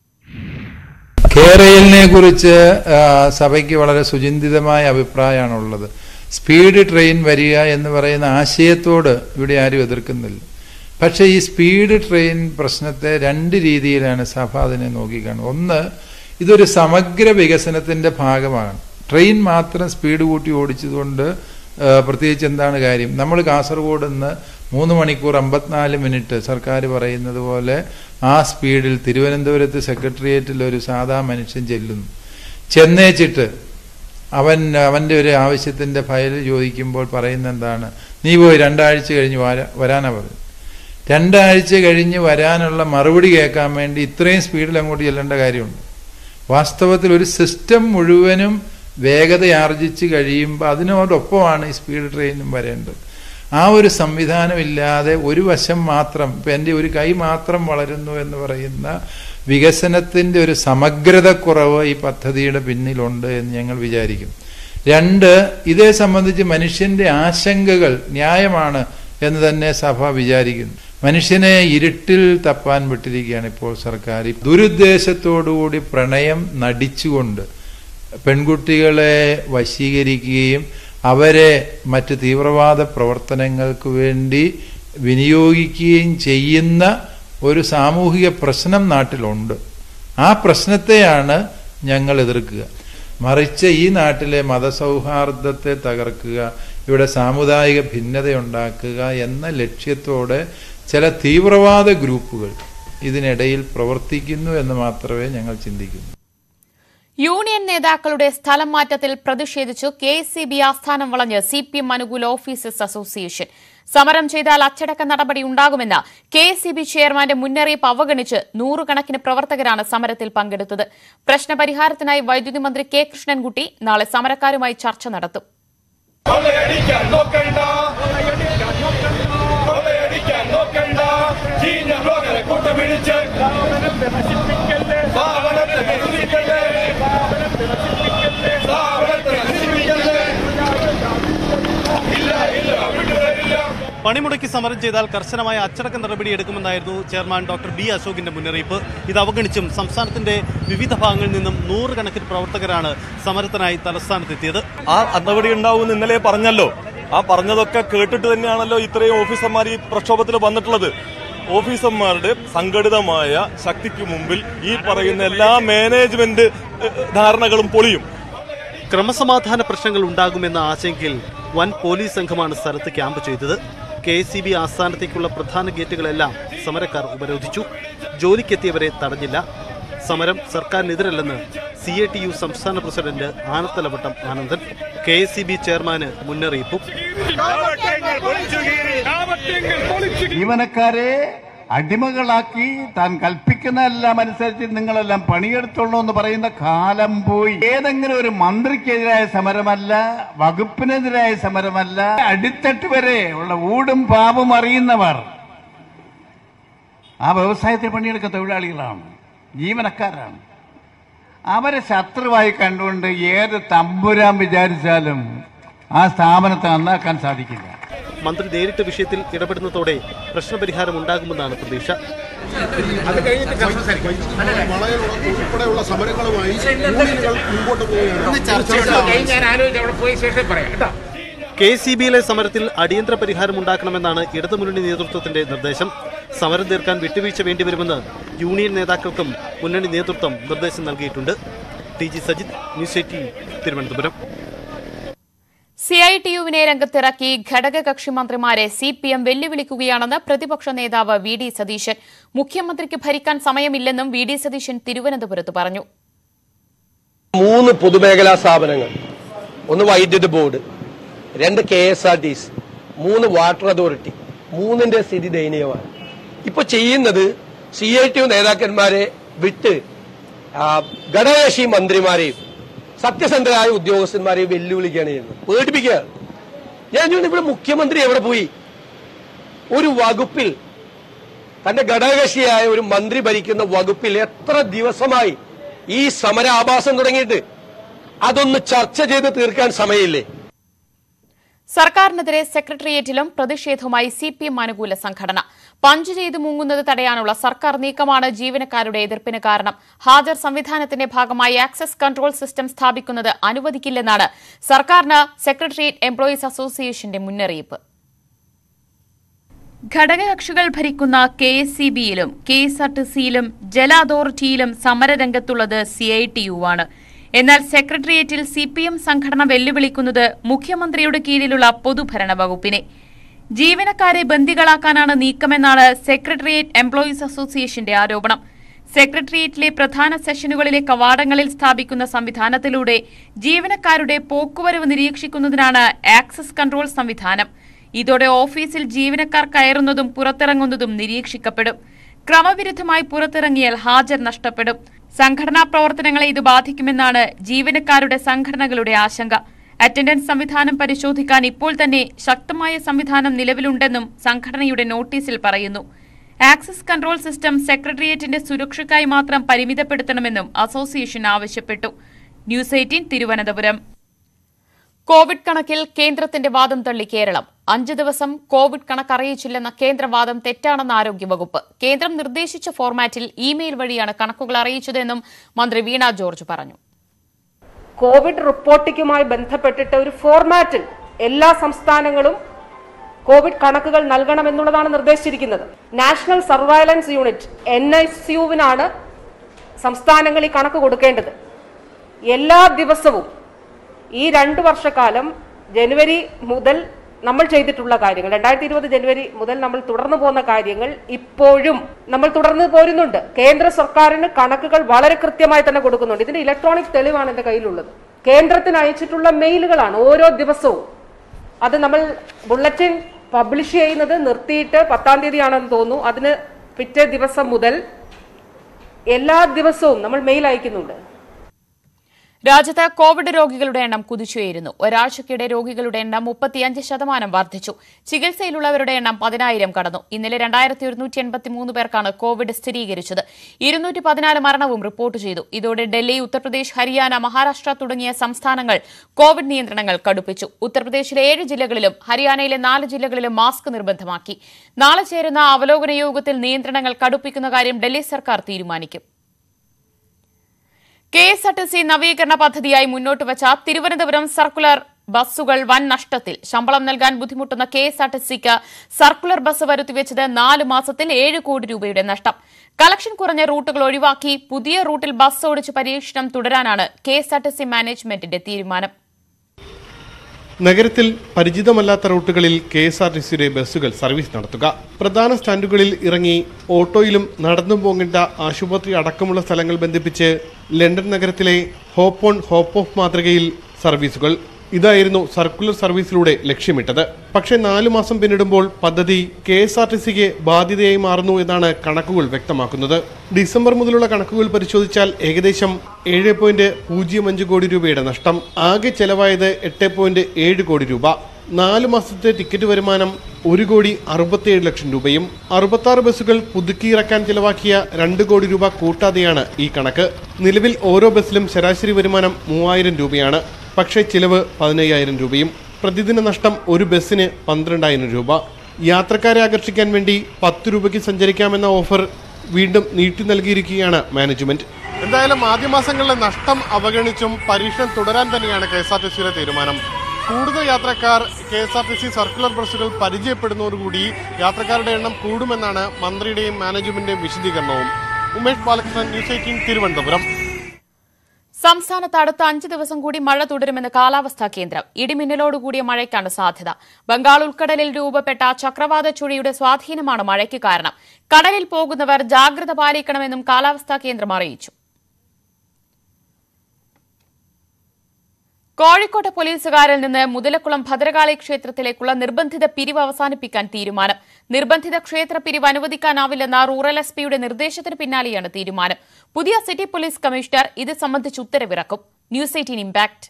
കേരളിനെ കുറിച്ച് ആ, സഭയ്ക്ക് വളരെ സുചിന്തിതമായ അഭിപ്രായമാണുള്ളത് സ്പീഡ് ട്രെയിൻ വരിക എന്ന് പറയുന്ന ആശയത്തോട് ഇവിടെ ആരും എതിർക്കുന്നില്ല പക്ഷേ ഈ സ്പീഡ് ട്രെയിൻ പ്രശ്നത്തെ രണ്ട് രീതിയിലാണ് സഭ അതിനെ നോക്കിക്കാണുന്നത് ഒന്ന് ഇതൊരു സമഗ്ര വികസനത്തിന്റെ ഭാഗമാണ് ട്രെയിൻ മാത്രം സ്പീഡ് കൂട്ടി ഓടിച്ചതുകൊണ്ട് ആ, പ്രത്യേകിച്ച് എന്താണ് കാര്യം നമ്മൾ കാസർഗോഡ് നിന്ന് മൂന്ന് മണിക്കൂർ അമ്പത്തിനാല് മിനിറ്റ് സർക്കാർ പറയുന്നത് പോലെ ആ സ്പീഡിൽ തിരുവനന്തപുരത്ത് സെക്രട്ടേറിയറ്റിൽ ഒരു സാധാ മനുഷ്യൻ ചെല്ലുന്നു ചെന്നേച്ചിട്ട് അവൻ അവൻ്റെ ഒരു ആവശ്യത്തിൻ്റെ ഫയൽ ചോദിക്കുമ്പോൾ പറയുന്ന എന്താണ് നീ പോയി രണ്ടാഴ്ച കഴിഞ്ഞ് വരാ വരാനാ പറഞ്ഞു രണ്ടാഴ്ച കഴിഞ്ഞ് വരാനുള്ള മറുപടി കേൾക്കാൻ വേണ്ടി ഇത്രയും സ്പീഡിൽ അങ്ങോട്ട് ചെല്ലേണ്ട കാര്യമുണ്ട് വാസ്തവത്തിൽ ഒരു സിസ്റ്റം മുഴുവനും വേഗതയാർജിച്ച് കഴിയുമ്പോൾ അതിനോടൊപ്പമാണ് ഈ സ്പീഡ് ട്രെയിനും വരേണ്ടത് ആ ഒരു സംവിധാനമില്ലാതെ ഒരു വശം മാത്രം ഇപ്പം എൻ്റെ ഒരു കൈ മാത്രം വളരുന്നു എന്ന് പറയുന്ന വികസനത്തിൻ്റെ ഒരു സമഗ്രതക്കുറവ് ഈ പദ്ധതിയുടെ പിന്നിലുണ്ട് എന്ന് ഞങ്ങൾ വിചാരിക്കും രണ്ട് ഇതേ സംബന്ധിച്ച് മനുഷ്യന്റെ ആശങ്കകൾ ന്യായമാണ് എന്ന് തന്നെ സഭ വിചാരിക്കുന്നു മനുഷ്യനെ ഇരുട്ടിൽ തപ്പാൻ വിട്ടിരിക്കുകയാണ് ഇപ്പോൾ സർക്കാർ ഈ ദുരുദ്ദേശത്തോടുകൂടി പ്രണയം നടിച്ചുകൊണ്ട് പെൺകുട്ടികളെ വശീകരിക്കുകയും അവരെ മറ്റ് തീവ്രവാദ പ്രവർത്തനങ്ങൾക്ക് വേണ്ടി വിനിയോഗിക്കുകയും ചെയ്യുന്ന ഒരു സാമൂഹിക പ്രശ്നം നാട്ടിലുണ്ട് ആ പ്രശ്നത്തെയാണ് ഞങ്ങൾ എതിർക്കുക മറിച്ച് ഈ നാട്ടിലെ മതസൗഹാർദ്ദത്തെ തകർക്കുക ഇവിടെ സാമുദായിക ഭിന്നതയുണ്ടാക്കുക എന്ന ലക്ഷ്യത്തോടെ ചില തീവ്രവാദ ഗ്രൂപ്പുകൾ ഇതിനിടയിൽ പ്രവർത്തിക്കുന്നു എന്ന് മാത്രമേ ഞങ്ങൾ ചിന്തിക്കുന്നു യൂണിയൻ നേതാക്കളുടെ സ്ഥലം മാറ്റത്തിൽ പ്രതിഷേധിച്ചു കെ എസ് സി ബി ആസ്ഥാനം വളഞ്ഞ് സി പി എം അനുകൂല ഓഫീസേഴ്സ് അസോസിയേഷൻ സമരം ചെയ്താൽ അച്ചടക്ക നടപടി ഉണ്ടാകുമെന്ന കെ എസ് സി ബി ചെയർമാന്റെ മുന്നറിയിപ്പ് അവഗണിച്ച് നൂറുകണക്കിന് പ്രവർത്തകരാണ് സമരത്തിൽ പങ്കെടുത്തത് പ്രശ്നപരിഹാരത്തിനായി വൈദ്യുതി മന്ത്രി കെ കൃഷ്ണൻകുട്ടി നാളെ സമരക്കാരുമായി ചർച്ച നടത്തും പണിമുടക്കി സമരം ചെയ്താൽ കർശനമായ അച്ചടക്ക നടപടി എടുക്കുമെന്നായിരുന്നു ചെയർമാൻ ഡോക്ടർ ബി അശോകിന്റെ മുന്നറിയിപ്പ് ഇത് അവഗണിച്ചും സംസ്ഥാനത്തിന്റെ വിവിധ ഭാഗങ്ങളിൽ നിന്നും നൂറുകണക്കിന് പ്രവർത്തകരാണ് സമരത്തിനായി തലസ്ഥാനത്തെത്തിയത് ആ നടപടി ഉണ്ടാവുമെന്ന് ഇന്നലെ പറഞ്ഞല്ലോ ആ പറഞ്ഞതൊക്കെ കേട്ടിട്ട് തന്നെയാണല്ലോ ഇത്രയും ഓഫീസർമാർ ഈ പ്രക്ഷോഭത്തിൽ വന്നിട്ടുള്ളത് ഓഫീസർമാരുടെ സംഘടിതമായ ശക്തിക്ക് മുമ്പിൽ ഈ പറയുന്ന എല്ലാ മാനേജ്മെന്റ് ഏഹ്, ധാരണകളും പൊളിയും ക്രമസമാധാന പ്രശ്നങ്ങൾ ഉണ്ടാകുമെന്ന ആശങ്കയിൽ വൻ പോലീസ് സംഘമാണ് സ്ഥലത്ത് ക്യാമ്പ് ചെയ്തത് കെ എസ് സി ബി ആസ്ഥാനത്തേക്കുള്ള പ്രധാന ഗേറ്റുകളെല്ലാം സമരക്കാർ ഉപരോധിച്ചു ജോലിക്കെത്തിയവരെ തടഞ്ഞില്ല സമരം സർക്കാരിനെതിരല്ലെന്ന് സി എ ടി യു സംസ്ഥാന president Anathalavattom Anandan K S C B ചെയർമാന് മുന്നറിയിപ്പും ജീവനക്കാരെ അടിമകളാക്കി താൻ കൽപ്പിക്കുന്നതെല്ലാം അനുസരിച്ച് നിങ്ങളെല്ലാം പണിയെടുത്തോളൂ എന്ന് പറയുന്ന കാലം പോയി ഏതെങ്കിലും ഒരു മന്ത്രിക്കെതിരായ സമരമല്ല വകുപ്പിനെതിരായ സമരമല്ല അടിത്തട്ട് വരെ ഉള്ള ഊടും പാപും അറിയുന്നവർ ആ വ്യവസായത്തിൽ പണിയെടുക്കുന്ന തൊഴിലാളികളാണ് ജീവനക്കാരാണ് അവരെ ശത്രുവായി കണ്ടുകൊണ്ട് ഏത് തമ്പുരാൻ വിചാരിച്ചാലും ആ സ്ഥാപനത്തെ നന്നാക്കാൻ സാധിക്കില്ല മന്ത്രി നേരിട്ട് വിഷയത്തിൽ ഇടപെടുന്നതോടെ പ്രശ്നപരിഹാരം ഉണ്ടാകുമെന്നാണ് പ്രതീക്ഷ അത് കഴിഞ്ഞിട്ട് വളയം ഉൾപ്പെടെയുള്ള സമരങ്ങളുമായി യൂണിയനുകൾ മുമ്പോട്ട് ഞാൻ ആലോചിച്ച് അവിടെ പോയ ശേഷം പറയാം കേട്ടോ കെ സി ബിയിലെ സമരത്തിൽ അടിയന്തര പരിഹാരം ഉണ്ടാക്കണമെന്നാണ് ഇടതുമുന്നണി നേതൃത്വത്തിന്റെ നിർദ്ദേശം സമരം തീർക്കാൻ വിട്ടുവീഴ്ച വേണ്ടിവരുമെന്ന് യൂണിയൻ നേതാക്കൾക്കും മുന്നണി നേതൃത്വം നിർദ്ദേശം നൽകിയിട്ടുണ്ട് T G Sajith news eighteen Thiruvananthapuram C I T യുവിനെ രംഗത്തിറക്കി ഘടകകക്ഷി മന്ത്രിമാരെ സി പി എം വെല്ലുവിളിക്കുകയാണെന്ന് പ്രതിപക്ഷ നേതാവ് വി ഡി സതീശൻ മുഖ്യമന്ത്രിക്ക് ഭരിക്കാൻ സമയമില്ലെന്നും വി ഡി സതീശൻ തിരുവനന്തപുരത്ത് പറഞ്ഞു മൂന്ന് പൊതുമേഖലാ സ്ഥാപനങ്ങൾ ഒന്ന് വൈദ്യുതി ബോർഡ് രണ്ട് K S R T C മൂന്ന് വാട്ടർ അതോറിറ്റി മൂന്നിന്റെ സ്ഥിതി ദയനീയമാണ് ഇപ്പൊ ചെയ്യുന്നത് സി ഐ ടി യു നേതാക്കന്മാരെ വിട്ട് ആ, ഘടകകക്ഷി മന്ത്രിമാരെയും സത്യസന്ധരായ ഉദ്യോഗസ്ഥന്മാരെയും വെല്ലുവിളിക്കുകയാണ് ചെയ്യുന്നത് പേടിപ്പിക്കുകയാണ് ഞാൻ ചോദിച്ചു ഇവിടെ മുഖ്യമന്ത്രി എവിടെ പോയി ഒരു വകുപ്പിൽ തന്റെ ഘടകകക്ഷിയായ ഒരു മന്ത്രി ഭരിക്കുന്ന വകുപ്പിൽ എത്ര ദിവസമായി ഈ സമരാഭാസം തുടങ്ങിയിട്ട് അതൊന്ന് ചർച്ച ചെയ്ത് തീർക്കാൻ സമയമില്ലേ സർക്കാരിനെതിരെ സെക്രട്ടേറിയറ്റിലും പ്രതിഷേധവുമായി സി പി എം അനുകൂല സംഘടന പഞ്ച് ചെയ്ത് മുങ്ങുന്നത് തടയാനുള്ള സർക്കാർ നീക്കമാണ് ജീവനക്കാരുടെ എതിർപ്പിന് കാരണം ഹാജർ സംവിധാനത്തിന്റെ ഭാഗമായി ആക്സസ് കൺട്രോൾ സിസ്റ്റം സ്ഥാപിക്കുന്നത് അനുവദിക്കില്ലെന്നാണ് സർക്കാരിന് സെക്രട്ടേറിയറ്റ് എംപ്ലോയീസ് അസോസിയേഷന്റെ മുന്നറിയിപ്പ് ഘടകകക്ഷികൾ ഭരിക്കുന്ന കെ എസ് സി ബിയിലും കെ എസ് ആർ ടി സിയിലും ജല അതോറിറ്റിയിലും സമരരംഗത്തുള്ളത് സി ഐ ടി യു ആണ് എന്നാൽ സെക്രട്ടേറിയറ്റിൽ സി പി എം സംഘടന വെല്ലുവിളിക്കുന്നത് മുഖ്യമന്ത്രിയുടെ കീഴിലുള്ള പൊതുഭരണ വകുപ്പിനെ ജീവനക്കാരെ ബന്ദികളാക്കാനാണ് നീക്കമെന്നാണ് സെക്രട്ടേറിയറ്റ് എംപ്ലോയീസ് അസോസിയേഷന്റെ ആരോപണം സെക്രട്ടേറിയറ്റിലെ പ്രധാന സെഷനുകളിലെ കവാടങ്ങളിൽ സ്ഥാപിക്കുന്ന സംവിധാനത്തിലൂടെ ജീവനക്കാരുടെ പോക്കുവരവ് നിരീക്ഷിക്കുന്നതിനാണ് ആക്സസ് കൺട്രോൾ സംവിധാനം ഇതോടെ ഓഫീസിൽ ജീവനക്കാർ കയറുന്നതും പുറത്തിറങ്ങുന്നതും നിരീക്ഷിക്കപ്പെടും ക്രമവിരുദ്ധമായി പുറത്തിറങ്ങിയാൽ ഹാജർ നഷ്ടപ്പെടും സംഘടനാ പ്രവർത്തനങ്ങളെ ഇത് ബാധിക്കുമെന്നാണ് ജീവനക്കാരുടെ സംഘടനകളുടെ ആശങ്ക അറ്റൻഡൻസ് സംവിധാനം പരിശോധിക്കാൻ ഇപ്പോൾ തന്നെ ശക്തമായ സംവിധാനം നിലവിലുണ്ടെന്നും സംഘടനയുടെ നോട്ടീസിൽ പറയുന്നു ആക്സസ് കൺട്രോൾ സിസ്റ്റം സെക്രട്ടേറിയറ്റിന്റെ സുരക്ഷയ്ക്കായി മാത്രം പരിമിതപ്പെടുത്തണമെന്നും അസോസിയേഷൻ ആവശ്യപ്പെട്ടു ന്യൂസ് എയ്റ്റീൻ തിരുവനന്തപുരം കോവിഡ് കണക്കിൽ കേന്ദ്രത്തിന്റെ വാദം തള്ളി കേരളം അഞ്ച് ദിവസം കോവിഡ് കണക്ക് അറിയിച്ചില്ലെന്ന കേന്ദ്രവാദം തെറ്റാണെന്ന് ആരോഗ്യവകുപ്പ് കേന്ദ്രം നിർദ്ദേശിച്ച ഫോർമാറ്റിൽ ഇമെയിൽ വഴിയാണ് കണക്കുകൾ അറിയിച്ചതെന്നും മന്ത്രി വീണ ജോർജ് പറഞ്ഞു കോവിഡ് റിപ്പോർട്ടിങ്ങുമായി ബന്ധപ്പെട്ടിട്ട് ഒരു ഫോർമാറ്റിൽ എല്ലാ സംസ്ഥാനങ്ങളും കോവിഡ് കണക്കുകൾ നൽകണമെന്നുള്ളതാണ് നിർദ്ദേശിച്ചിരിക്കുന്നത് national surveillance unit N S യുവിനാണ് സംസ്ഥാനങ്ങൾ ഈ കണക്ക് കൊടുക്കേണ്ടത് എല്ലാ ദിവസവും ഈ രണ്ടു വർഷക്കാലം ജനുവരി മുതൽ നമ്മൾ ചെയ്തിട്ടുള്ള കാര്യങ്ങൾ രണ്ടായിരത്തി ഇരുപത് ജനുവരി മുതൽ നമ്മൾ തുടർന്നു പോകുന്ന കാര്യങ്ങൾ ഇപ്പോഴും നമ്മൾ തുടർന്ന് പോരുന്നുണ്ട് കേന്ദ്ര സർക്കാരിന് കണക്കുകൾ വളരെ കൃത്യമായി തന്നെ കൊടുക്കുന്നുണ്ട് ഇതിന്റെ ഇലക്ട്രോണിക് തെളിവാണ് എന്റെ കയ്യിലുള്ളത് കേന്ദ്രത്തിന് അയച്ചിട്ടുള്ള മെയിലുകളാണ് ഓരോ ദിവസവും അത് നമ്മൾ ബുള്ളറ്റിൻ പബ്ലിഷ് ചെയ്യുന്നത് നിർത്തിയിട്ട് പത്താം തീയതിയാണെന്ന് തോന്നുന്നു അതിന് പിറ്റേ ദിവസം മുതൽ എല്ലാ ദിവസവും നമ്മൾ മെയിൽ അയക്കുന്നുണ്ട് രാജ്യത്ത് കോവിഡ് രോഗികളുടെ എണ്ണം കുതിച്ചുയരുന്നു ഒരാഴ്ചക്കിടെ രോഗികളുടെ എണ്ണം മുപ്പത്തിയഞ്ച് ശതമാനം വർദ്ധിച്ചു ചികിത്സയിലുള്ളവരുടെ എണ്ണം പതിനായിരം കടന്നു ഇന്നലെ രണ്ടായിരത്തി ഒരുന്നൂറ്റി എൺപത്തിമൂന്ന് പേർക്കാണ് കോവിഡ് സ്ഥിരീകരിച്ചത് ഇരുന്നൂറ്റി പതിനാല് മരണവും റിപ്പോർട്ട് ചെയ്തു ഇതോടെ ഡൽഹി ഉത്തർപ്രദേശ് ഹരിയാന മഹാരാഷ്ട്ര തുടങ്ങിയ സംസ്ഥാനങ്ങൾ കോവിഡ് നിയന്ത്രണങ്ങൾ കടുപ്പിച്ചു ഉത്തർപ്രദേശിലെ ഏഴ് ജില്ലകളിലും ഹരിയാനയിലെ നാല് ജില്ലകളിലും മാസ്ക് നിർബന്ധമാക്കി നാളെ ചേരുന്ന അവലോകന യോഗത്തിൽ നിയന്ത്രണങ്ങൾ കടുപ്പിക്കുന്ന കാര്യം ഡൽഹി സർക്കാർ തീരുമാനിക്കും K S R T C നവീകരണ പദ്ധതിയായി മുന്നോട്ട് വച്ച തിരുവനന്തപുരം സർക്കുലർ ബസ്സുകൾ വൻ നഷ്ടത്തിൽ ശമ്പളം നൽകാൻ ബുദ്ധിമുട്ടുന്ന കെ എസ് ആർ ടി സിക്ക് സർക്കുലർ ബസ് വരുത്തിവെച്ചത് നാല് മാസത്തിൽ ഏഴ് കോടി രൂപയുടെ നഷ്ടം കളക്ഷൻ കുറഞ്ഞ റൂട്ടുകൾ ഒഴിവാക്കി പുതിയ റൂട്ടിൽ ബസ് ഓടിച്ച് പരീക്ഷണം തുടരാനാണ് K S R T C മാനേജ്മെന്റിന്റെ തീരുമാനം നഗരത്തിൽ പരിചിതമല്ലാത്ത റൂട്ടുകളിൽ കെ എസ് ആർ ടി സിയുടെ ബസ്സുകൾ സർവീസ് നടത്തുക പ്രധാന സ്റ്റാൻഡുകളിൽ ഇറങ്ങി ഓട്ടോയിലും നടന്നു പോകേണ്ട ആശുപത്രി അടക്കമുള്ള സ്ഥലങ്ങൾ ബന്ധിപ്പിച്ച് ലണ്ടൻ നഗരത്തിലെ ഹോപ്പ് ഓൺ ഹോപ്പ് ഓഫ് മാതൃകയിൽ സർവീസുകൾ ഇതായിരുന്നു സർക്കുലർ സർവീസിലൂടെ ലക്ഷ്യമിട്ടത് പക്ഷേ നാലു മാസം പിന്നിടുമ്പോൾ പദ്ധതി കെ എസ് ആർ ടി സിക്ക് ബാധ്യതയായി മാറുന്നു എന്നാണ് കണക്കുകൾ വ്യക്തമാക്കുന്നത് ഡിസംബർ മുതലുള്ള കണക്കുകൾ പരിശോധിച്ചാൽ ഏകദേശം ഏഴ് പോയിന്റ് പൂജ്യം അഞ്ച് കോടി രൂപയുടെ നഷ്ടം ആകെ ചെലവായത് എട്ട് പോയിന്റ് ഏഴ് കോടി രൂപ നാല് മാസത്തെ ടിക്കറ്റ് വരുമാനം ഒരു കോടി അറുപത്തിയേഴ് ലക്ഷം രൂപയും അറുപത്താറ് ബസ്സുകൾ പുതുക്കിയിറക്കാൻ ചിലവാക്കിയ രണ്ട് കോടി രൂപ കൂട്ടാതെയാണ് ഈ കണക്ക് നിലവിൽ ഓരോ ബസ്സിലും ശരാശരി വരുമാനം മൂവായിരം രൂപയാണ് പക്ഷേ ചിലവ് പതിനയ്യായിരം രൂപയും പ്രതിദിന നഷ്ടം ഒരു ബസ്സിന് പന്ത്രണ്ടായിരം രൂപ യാത്രക്കാരെ ആകർഷിക്കാൻ വേണ്ടി പത്ത് രൂപയ്ക്ക് സഞ്ചരിക്കാമെന്ന ഓഫർ വീണ്ടും നീട്ടി നൽകിയിരിക്കുകയാണ് മാനേജ്മെന്റ് എന്തായാലും ആദ്യ മാസങ്ങളിലെ നഷ്ടം അവഗണിച്ചും പരീക്ഷണം തുടരാൻ തന്നെയാണ് കെ എസ് ആർ ടി സിയുടെ തീരുമാനം കൂടുതൽ യാത്രക്കാർ K S R T C circular ബസ്സുകൾ പരിചയപ്പെടുന്നതോടുകൂടി യാത്രക്കാരുടെ എണ്ണം കൂടുമെന്നാണ് മന്ത്രിയുടെയും മാനേജ്മെന്റിന്റെയും വിശദീകരണവും ഉമേഷ് ബാലകൃഷ്ണൻ ന്യൂസ് എയ്റ്റീൻ തിരുവനന്തപുരം സംസ്ഥാനത്ത് അടുത്ത അഞ്ച് ദിവസം കൂടി മഴ തുടരുമെന്ന് കാലാവസ്ഥാ കേന്ദ്രം ഇടിമിന്നലോടുകൂടിയ മഴയ്ക്കാണ് സാധ്യത ബംഗാൾ ഉൾക്കടലിൽ രൂപപ്പെട്ട ചക്രവാത ചുഴിയുടെ സ്വാധീനമാണ് മഴയ്ക്ക് കാരണം കടലിൽ പോകുന്നവർ ജാഗ്രത പാലിക്കണമെന്നും കാലാവസ്ഥാ കേന്ദ്രം അറിയിച്ചു കോഴിക്കോട്ടെ പോലീസുകാരിൽ നിന്ന് മുതലക്കുളം ഭദ്രകാളി ക്ഷേത്രത്തിലേക്കുള്ള നിർബന്ധിത പിരിവ് അവസാനിപ്പിക്കാൻ തീരുമാനം നിർബന്ധിത ക്ഷേത്ര പിരിവ് അനുവദിക്കാനാവില്ലെന്ന റൂറൽ എസ് പിയുടെ നിർദ്ദേശത്തിന് പിന്നാലെയാണ് തീരുമാനം പുതിയ സിറ്റി പോലീസ് കമ്മീഷണർ ഇത് സംബന്ധിച്ച് ഉത്തരവിറക്കും ന്യൂസ് എയ്റ്റീൻ ഇമ്പാക്ട്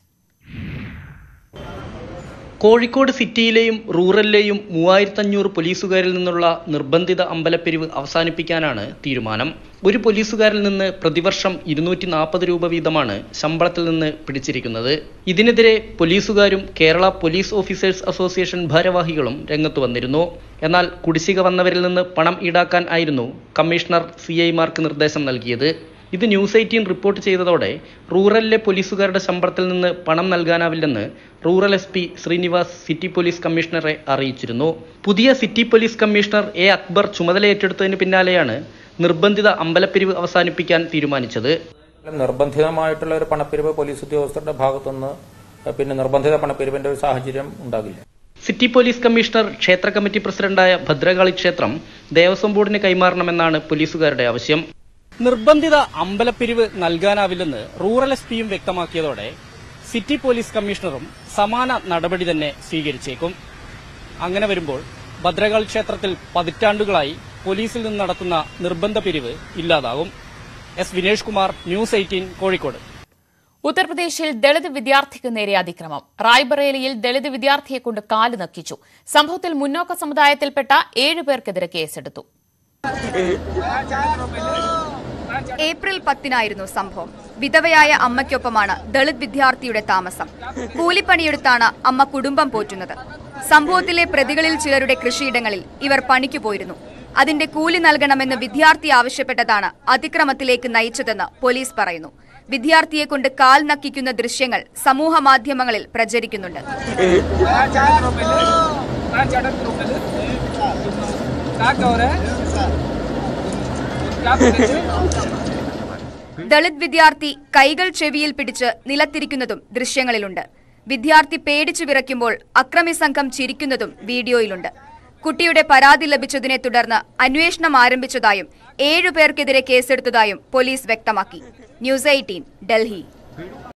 കോഴിക്കോട് സിറ്റിയിലെയും റൂറലിലെയും മൂവായിരത്തഞ്ഞൂറ് പോലീസുകാരിൽ നിന്നുള്ള നിർബന്ധിത അമ്പലപ്പിരിവ് അവസാനിപ്പിക്കാനാണ് തീരുമാനം ഒരു പോലീസുകാരിൽ നിന്ന് പ്രതിവർഷം ഇരുന്നൂറ്റി നാൽപ്പത് രൂപ വീതമാണ് ശമ്പളത്തിൽ നിന്ന് പിടിച്ചിരിക്കുന്നത് ഇതിനെതിരെ പോലീസുകാരും കേരള പോലീസ് ഓഫീസേഴ്സ് അസോസിയേഷൻ ഭാരവാഹികളും രംഗത്തു വന്നിരുന്നു എന്നാൽ കുടിശ്ശിക വന്നവരിൽ നിന്ന് പണം ഈടാക്കാൻ ആയിരുന്നു കമ്മീഷണർ സി ഐമാർക്ക് നിർദ്ദേശം നൽകിയത് ഇത് ന്യൂസ് എയ്റ്റീൻ റിപ്പോർട്ട് ചെയ്തതോടെ റൂറലിലെ പോലീസുകാരുടെ ശമ്പളത്തിൽ നിന്ന് പണം നൽകാനാവില്ലെന്ന് rural S P Srinivas city police കമ്മീഷണറെ അറിയിച്ചിരുന്നു പുതിയ city police commissioner A Akbar ചുമതല ഏറ്റെടുത്തതിന് പിന്നാലെയാണ് നിർബന്ധിത അമ്പലപ്പിരിവ് അവസാനിപ്പിക്കാൻ തീരുമാനിച്ചത് നിർബന്ധിതമായിട്ടുള്ള ഒരു പണപ്പിരിവ് പോലീസ് ഉദ്യോഗസ്ഥരുടെ ഭാഗത്തുനിന്ന് പിന്നെ നിർബന്ധിത പണപ്പിരിവിന്റെ ഒരു സാഹചര്യം ഉണ്ടാകില്ല സിറ്റി പോലീസ് കമ്മീഷണർ ക്ഷേത്ര കമ്മിറ്റി പ്രസിഡന്റായ ഭദ്രകാളി ക്ഷേത്രം ദേവസ്വം ബോർഡിന് കൈമാറണമെന്നാണ് പോലീസുകാരുടെ ആവശ്യം നിർബന്ധിത അമ്പലപ്പിരിവ് നൽകാനാവില്ലെന്ന് റൂറൽ എസ് പിയും വ്യക്തമാക്കിയതോടെ സിറ്റി പോലീസ് കമ്മീഷണറും സമാന നടപടി തന്നെ സ്വീകരിച്ചേക്കും അങ്ങനെ വരുമ്പോൾ ഭദ്രകാൾ ക്ഷേത്രത്തിൽ പതിറ്റാണ്ടുകളായി പോലീസിൽ നിന്ന് നടത്തുന്ന നിർബന്ധ പിരിവ് ഇല്ലാതാകും S Vinesh Kumar news eighteen Kozhikode ഉത്തർപ്രദേശിൽ ദളിത് വിദ്യാർത്ഥിക്ക് നേരെ അതിക്രമം റായ്ബറേലിയിൽ ദളിത് വിദ്യാർത്ഥിയെ കൊണ്ട് കാല് നക്കിച്ചു സംഭവത്തിൽ മുന്നോക്ക സമുദായത്തിൽപ്പെട്ട ഏഴ് പേർക്കെതിരെ കേസെടുത്തു ഏപ്രിൽ പത്തിനായിരുന്നു സംഭവം വിധവയായ അമ്മയ്ക്കൊപ്പമാണ് ദളിത് വിദ്യാർത്ഥിയുടെ താമസം കൂലിപ്പണിയെടുത്താണ് അമ്മ കുടുംബം പോറ്റുന്നത് സംഭവത്തിലെ പ്രതികളിൽ ചിലരുടെ കൃഷിയിടങ്ങളിൽ ഇവർ പണിക്കു പോയിരുന്നു അതിന്റെ കൂലി നൽകണമെന്ന് വിദ്യാർത്ഥി ആവശ്യപ്പെട്ടതാണ് അതിക്രമത്തിലേക്ക് നയിച്ചതെന്ന് പോലീസ് പറയുന്നു വിദ്യാർത്ഥിയെ കൊണ്ട് കാൽ നക്കിക്കുന്ന ദൃശ്യങ്ങൾ സമൂഹ മാധ്യമങ്ങളിൽ പ്രചരിക്കുന്നുണ്ട് ദളിത് വിദ്യാർത്ഥി കൈകൾ ചെവിയിൽ പിടിച്ച് നിലത്തിരിക്കുന്നതും ദൃശ്യങ്ങളിലുണ്ട് വിദ്യാർത്ഥി പേടിച്ചു വിറയ്ക്കുമ്പോൾ അക്രമി സംഘം ചിരിക്കുന്നതും വീഡിയോയിലുണ്ട് കുട്ടിയുടെ പരാതി ലഭിച്ചതിനെ തുടർന്ന് അന്വേഷണം ആരംഭിച്ചതായും ഏഴുപേർക്കെതിരെ കേസെടുത്തതായും പോലീസ് വ്യക്തമാക്കി ന്യൂസ് എയ്റ്റീൻ ഡൽഹി